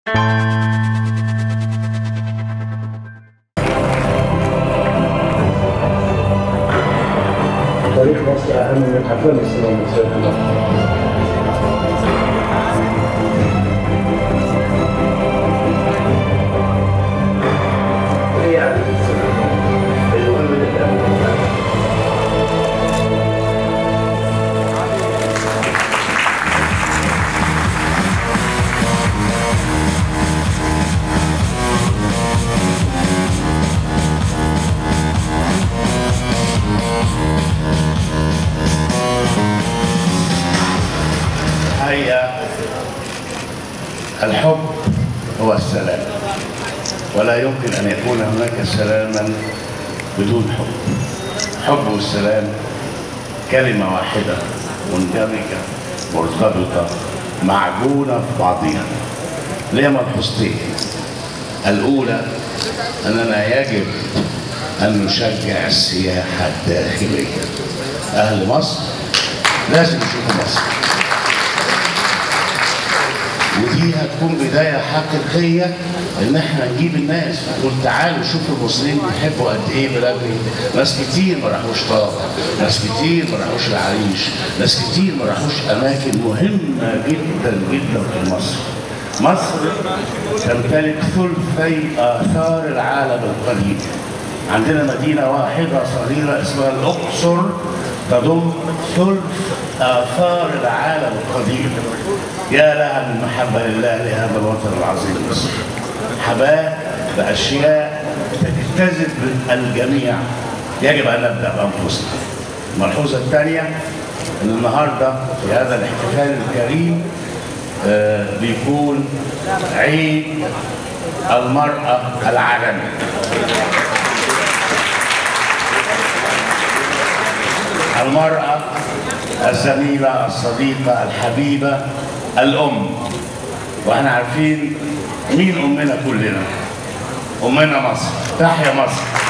تاريخ مصر أهم من أفلام السينما المصرية كلها. إيه يعني المهم من الأفلام الحقيقة الحب هو السلام ولا يمكن أن يكون هناك سلاما بدون حب الحب والسلام كلمة واحدة مندمجة مرتبطة معجونة في بعضها ليه ملحوظتين الأولى أننا يجب أن نشجع السياحة الداخلية أهل مصر لازم يشوفوا مصر ودي هتكون بداية حقيقية إن إحنا نجيب الناس نقول تعالوا شوفوا المصريين بيحبوا قد إيه بلادهم ناس كتير ما راحوش طابة ناس كتير ما راحوش العريش ناس كتير ما راحوش أماكن مهمة جدا جدا في مصر مصر تمتلك ثلثي آثار العالم القديم عندنا مدينة واحدة صغيرة اسمها الأقصر تضم ثلث آثار العالم القديم يا لها من محبة لله لهذا الوطن العظيم مصر حباه بأشياء تجتذب الجميع يجب أن نبدأ بأنفسنا الملحوظة الثانية أن النهاردة في هذا الاحتفال الكريم آه، بيكون عيد المرأة العالمي المرأة الزميلة الصديقة الحبيبة الأم واحنا عارفين مين أمنا كلنا أمنا مصر تحيا مصر